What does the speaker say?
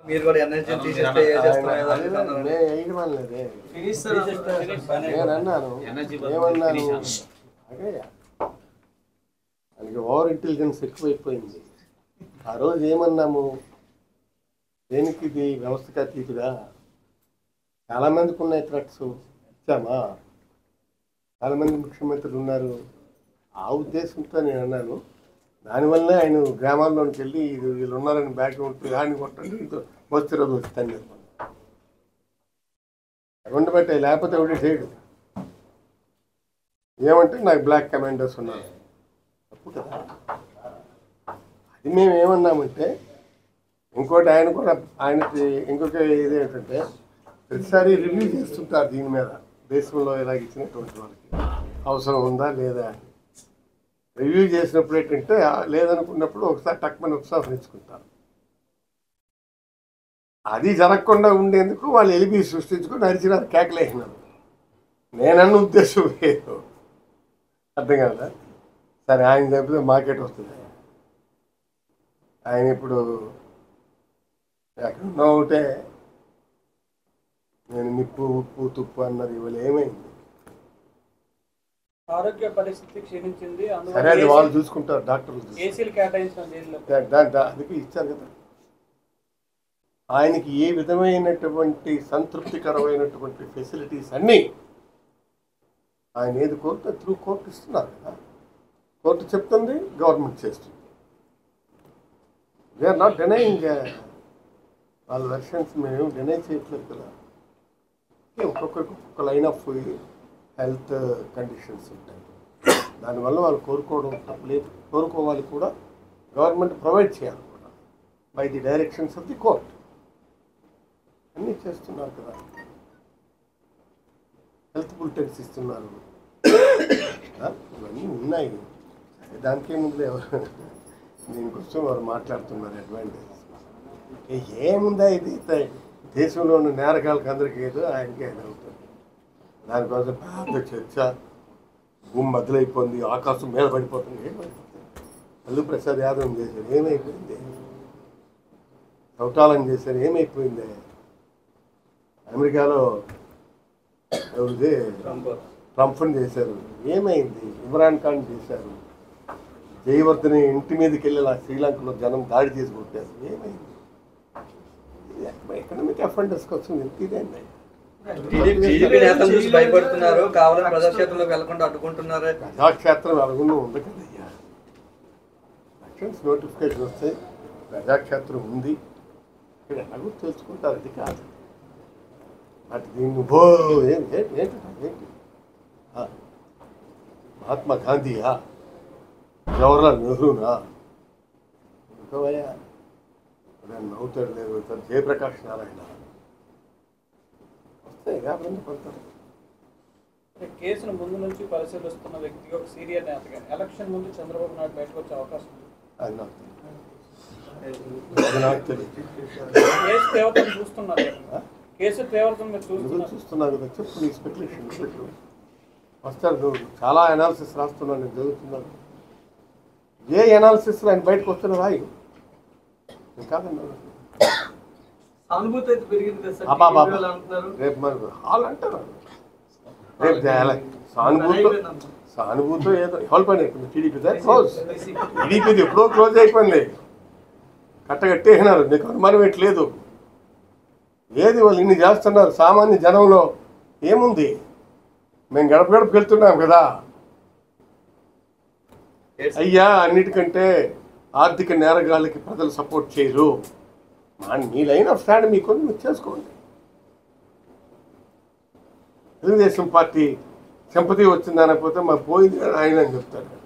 మీరు కూడా ఎనర్జీ తీసేస్తే ఏ చేస్తాం ఆయన ఏదో అదే అనుకున్నారు. నేను వేయడం అనలేదే. నేను అన్నాను ఏమన్నాను అదే ఆయనకి ఓవర్ ఇంటెలిజెన్స్ ఎక్కువైపోయింది ఆ రోజు ఏమన్నాము దేనికి ఇది వ్యవస్థకు అతీతుగా చాలా మందికి ఉన్నాయి థ్రెట్స్ ఇచ్చామా చాలా మంది ముఖ్యమంత్రులు ఉన్నారు ఆ ఉద్దేశంతో నేను అన్నాను దానివల్లనే ఆయన గ్రామాల్లోకి వెళ్ళి ఇది వీళ్ళు ఉన్నారని బ్యాక్ ఉంటే దాన్ని కొట్టండి ఇంకో వస్తే రోజు వస్తాను రెండు పెట్టాయి లేకపోతే ఒకటి చేయడు ఏమంటే నాకు బ్లాక్ కమాండర్స్ ఉన్నారు తప్పు కదా అది మేము ఏమన్నామంటే ఇంకోటి ఆయన కూడా ఆయనకి ఇంకొక ఇది ఏంటంటే ప్రతిసారి రివ్యూ చేస్తుంటారు దీని మీద దేశంలో ఇలాగ ఇచ్చినటువంటి వాళ్ళకి అవసరం ఉందా లేదా అని రివ్యూ చేసినప్పుడు ఏంటంటే ఆ లేదనుకున్నప్పుడు ఒకసారి టక్మని ఉపసంహరించుకుంటారు అది జరగకుండా ఉండేందుకు వాళ్ళు ఎలిపి సృష్టించుకుని నడిచినారు కేకలేసినారు నేనన్న ఉద్దేశం లేదు అర్థం కదా సరే ఆయన చంపితే మార్కెట్ వస్తుంది ఆయన ఇప్పుడు ఎక్కడున్నా ఒకటే నేను నిప్పు ఉప్పు తుప్పు అన్నారు ఇవాళ ఏమైంది ఆరోగ్య పరిస్థితి క్షీణించింది సరే అది వాళ్ళు చూసుకుంటారు డాక్టర్లు చూసుకుంటారు. ఏసీలు కేటాయించిన జైల్లో దా- దా- దా- అందుకే ఇచ్చారు కదా ఆయనకి ఏ విధమైనటువంటి సంతృప్తికరమైనటువంటి ఫెసిలిటీస్ అన్నీ ఆయన ఏది కోర్టు త్రూ కోర్టు ఇస్తున్నారు కదా కోర్టు చెప్తుంది గవర్నమెంట్ చేస్తుంది దే ఆర్ నాట్ డెనైయింగ్ వాళ్ళ వెర్షన్స్ మేము డెనై చేయట్లేదు కదా ఓకే, ఒక్కొక్కరికి ఒక్కొక్క లైన్ ఆఫ్ హెల్త్ కండిషన్స్ ఉంటాయి దానివల్ల వాళ్ళు కోరుకోవడం తప్పలేదు కోరుకోవాలి కూడా గవర్నమెంట్ ప్రొవైడ్ చేయాలి కూడా by the directions of the court అన్నీ చేస్తున్నారు కదా హెల్త్ బులెటిన్స్ ఇస్తున్నారు ఆ, ఇవన్నీ ఉన్నాయి సరే, దానికే ముందు ఎవరు దీనికోసం వారు మాట్లాడుతున్నారు అడ్వాంటేజ్ ఏముందా ఇది త- దేశంలో ఉన్న నేరగాళ్ళకి అందరికీ ఏదో ఆయనకే ఏదో అవుతుంది దానికోసం పెద్ద చర్చ భూమి మధ్యలైపోయింది ఆకాశం మీద పడిపోతుంది ఏమైపోతుంది అల్లు ప్రసాద్ యాదవ్ చేశారు ఏమైపోయింది చౌటాలను చేశారు ఏమైపోయింది అమెరికాలో ఎవరిది ట్రంప్ ట్రంప్ని చేశారు ఏమైంది ఇమ్రాన్ ఖాన్ చేశారు జయవర్ధని ఇంటి మీదకి వెళ్ళి ఆ శ్రీలంకలో జనం దాడి చేసి కొట్టారు ఏమైంది ఎకనామిక్ అఫెండర్స్ కోసం ఎంత ఇదేంటి టీడీపీ నేతలు చూసి భయపడుతున్నారు కావాలని ప్రజాక్షేత్రంలోకి వెళ్లకుండా అడ్డుకుంటున్నారు ప్రజాక్షేత్రం ఎలాగుండో ఉంది కదయ్యా ఎలక్షన్స్ నోటిఫికేషన్ వస్తాయి ప్రజాక్షేత్రం ఉంది ఇక్కడ ఎలాగో తెలుసుకుంటారు అది కాదు అటు దీన్ని భో ఏం- ఏంటి ఏంటి ఏంటి ఆ, మహాత్మా గాంధీయా జవహర్లాల్ నెహ్రూనా ఇంకోవయ్యా నేను నవ్వుతాడు లేదు ఇతను జయప్రకాష్ నారాయణ వస్తాయి కాబట్టి పడతారు కేసును ముందు నుంచి పరిశీలిస్తున్న వ్యక్తిగా ఒక సీనియర్ నేతగా ఎలక్షన్ ముందు చంద్రబాబు నాయుడు బయటకు వచ్చే అవకాశం ఉంది అది నాకు తెలియదు అది నాకు తెలియదు కేసు తీవ్రతను చూస్తున్నారు ఆ? కేసు తీవ్రతను మీరు నువ్వు చూస్తున్నారు చూస్తున్నావు కదా చెప్పు నీ స్పెక్యులేషన్ పెట్టు వస్తారు నువ్వు చాలా అనాలిసిస్ రాస్తున్నావు నేను చదువుతున్నాను ఏ అనాలిసిస్ ఆయన బయటకు వస్తున్నా రాయి నేను కాదన్నా సానుభూతి అయితే పెరిగింది కదా సార్ అబ్బా, అబ్బా. టీడీపీ వాళ్ళు అంటున్నారు రేపు మరి హాల్ అంటారు రేపు చేయాలి సానుభూతి సానుభూతి ఏదో ఎవరి పని అయిపోయింది టీడీపీ క్లోజ్ టీడీపీది ఎప్పుడో క్లోజ్ అయిపోయింది కట్టగట్టేసినారు నీకు అనుమానం ఎట్లేదు ఏది వాళ్ళు ఇన్ని చేస్తున్నారు సామాన్య జనంలో ఏముంది మేము గడప గడపకి వెళ్తున్నాం కదా అయ్యా అన్నిటికంటే ఆర్థిక నేరగాళ్ళకి ప్రజలు సపోర్ట్ చేయరు మా మీ లైన్ ఆఫ్ స్టాండ్ మీకు మీరు చేసుకోండి తెలుగుదేశం పార్టీ సింపతి వచ్చింది అనకపోతే మాకు పోయింది అని ఆయన అని చెప్తారు